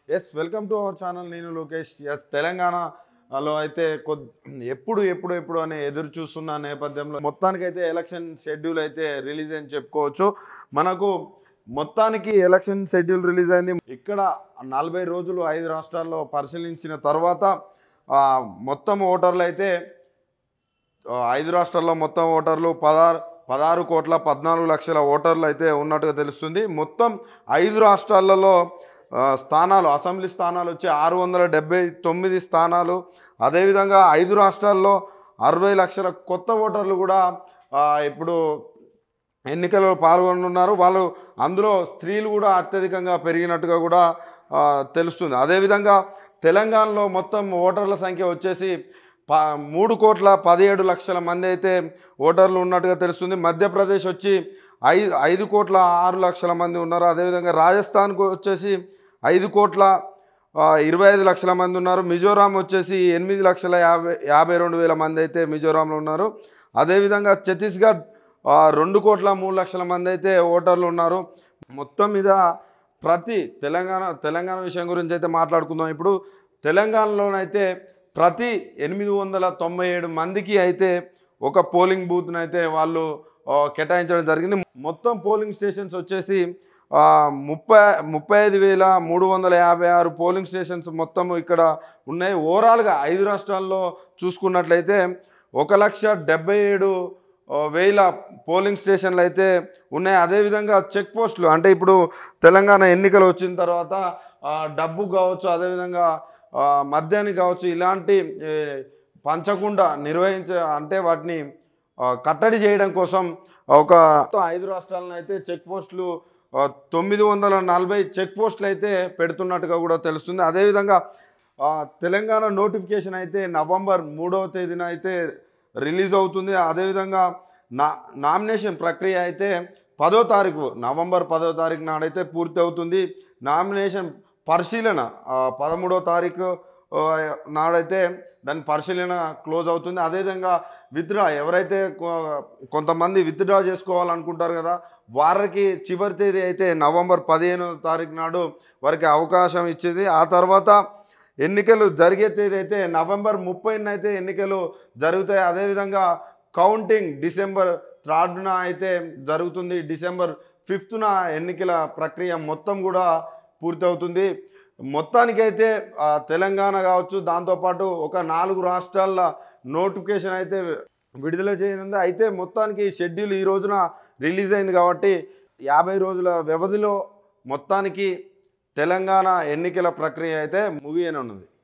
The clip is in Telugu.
yes welcome to our channel నేను లోకేష్ ఎస్ తెలంగాణలో అయితే కొద్ ఎప్పుడు ఎప్పుడు ఎప్పుడు అని ఎదురు చూస్తున్న నేపథ్యంలో మొత్తానికైతే ఎలక్షన్ షెడ్యూల్ అయితే రిలీజ్ అని చెప్పుకోవచ్చు మనకు మొత్తానికి ఎలక్షన్ షెడ్యూల్ రిలీజ్ అయింది ఇక్కడ నలభై రోజులు ఐదు రాష్ట్రాల్లో పరిశీలించిన తర్వాత ఆ, మొత్తం ఓటర్లు అయితే ఆ, ఐదు రాష్ట్రాల్లో మొత్తం ఓటర్లు పదహారు పదహారు కోట్ల పద్నాలుగు లక్షల ఓటర్లు అయితే ఉన్నట్టుగా తెలుస్తుంది మొత్తం ఐదు రాష్ట్రాలలో ఆ, స్థానాలు అసెంబ్లీ స్థానాలు వచ్చి ఆరు వందల డెబ్బై తొమ్మిది స్థానాలు అదేవిధంగా ఐదు రాష్ట్రాల్లో అరవై లక్షల కొత్త ఓటర్లు కూడా ఆ, ఇప్పుడు ఎన్నికల్లో పాల్గొనున్నారు వాళ్ళు అందులో స్త్రీలు కూడా అత్యధికంగా పెరిగినట్టుగా కూడా ఆ, తెలుస్తుంది అదేవిధంగా తెలంగాణలో మొత్తం ఓటర్ల సంఖ్య వచ్చేసి ప మూడు కోట్ల పదిహేడు లక్షల మంది అయితే ఓటర్లు ఉన్నట్టుగా తెలుస్తుంది మధ్యప్రదేశ్ వచ్చి ఐదు ఐదు కోట్ల ఆరు లక్షల మంది ఉన్నారు అదేవిధంగా రాజస్థాన్కు వచ్చేసి ఐదు కోట్ల ఆ, ఇరవై ఐదు లక్షల మంది ఉన్నారు మిజోరాం వచ్చేసి ఎనిమిది లక్షల యాభై యాభై రెండు వేల మంది అయితే మిజోరాంలో ఉన్నారు అదేవిధంగా ఛత్తీస్గఢ్ ఆ, రెండు కోట్ల మూడు లక్షల మంది అయితే ఓటర్లు ఉన్నారు మొత్తం మీద ప్రతి తెలంగాణ తెలంగాణ విషయం గురించి అయితే మాట్లాడుకుందాం ఇప్పుడు తెలంగాణలోనైతే ప్రతి ఎనిమిది వందల తొంభై ఏడు మందికి అయితే ఒక పోలింగ్ బూత్ని అయితే వాళ్ళు ఆ, కేటాయించడం జరిగింది మొత్తం పోలింగ్ స్టేషన్స్ వచ్చేసి ఆ, ముప్పై ముప్పై ఐదు వేల మూడు వందల యాభై ఆరు పోలింగ్ స్టేషన్స్ మొత్తం ఇక్కడ ఉన్నాయి ఓవరాల్గా ఐదు రాష్ట్రాల్లో చూసుకున్నట్లయితే ఒక లక్ష డెబ్బై ఏడు ఆ, వేల పోలింగ్ స్టేషన్లు అయితే ఉన్నాయి అదేవిధంగా చెక్ పోస్టులు అంటే ఇప్పుడు తెలంగాణ ఎన్నికలు వచ్చిన తర్వాత ఆ, డబ్బు కావచ్చు అదేవిధంగా ఆ, మద్యానికి కావచ్చు ఇలాంటి ఏ, పంచకుండా నిర్వహించే అంటే వాటిని ఆ, కట్టడి చేయడం కోసం ఒక ఐదు రాష్ట్రాలను అయితే చెక్ పోస్టులు ఆ, తొమ్మిది వందల నలభై చెక్ పోస్టులు అయితే పెడుతున్నట్టుగా కూడా తెలుస్తుంది అదేవిధంగా ఆ, తెలంగాణ నోటిఫికేషన్ అయితే నవంబర్ మూడవ తేదీన అయితే రిలీజ్ అవుతుంది అదేవిధంగా నా నామినేషన్ ప్రక్రియ అయితే పదో తారీఖు నవంబర్ పదో తారీఖు నాడైతే పూర్తి అవుతుంది నామినేషన్ పరిశీలన ఆ, పదమూడో తారీఖు ఆ, నాడైతే దాని పరిశీలన క్లోజ్ అవుతుంది అదేవిధంగా విత్డ్రా ఎవరైతే కొ- కొంతమంది విత్డ్రా చేసుకోవాలనుకుంటారు కదా వారికి చివరి తేదీ అయితే నవంబర్ పదిహేనో తారీఖు నాడు వారికి అవకాశం ఇచ్చింది ఆ తర్వాత ఎన్నికలు జరిగే తేదీ అయితే నవంబర్ ముప్పైన అయితే ఎన్నికలు జరుగుతాయి అదేవిధంగా కౌంటింగ్ డిసెంబర్ థర్డ్న అయితే జరుగుతుంది డిసెంబర్ ఫిఫ్త్న ఎన్నికల ప్రక్రియ మొత్తం కూడా పూర్తవుతుంది మొత్తానికైతే ఆ, తెలంగాణ కావచ్చు దాంతోపాటు ఒక నాలుగు రాష్ట్రాల నోటిఫికేషన్ అయితే విడుదల చేయనుంది అయితే మొత్తానికి షెడ్యూల్ ఈ రోజున రిలీజ్ అయింది కాబట్టి యాభై రోజుల వ్యవధిలో మొత్తానికి తెలంగాణ ఎన్నికల ప్రక్రియ అయితే ముగియనున్నది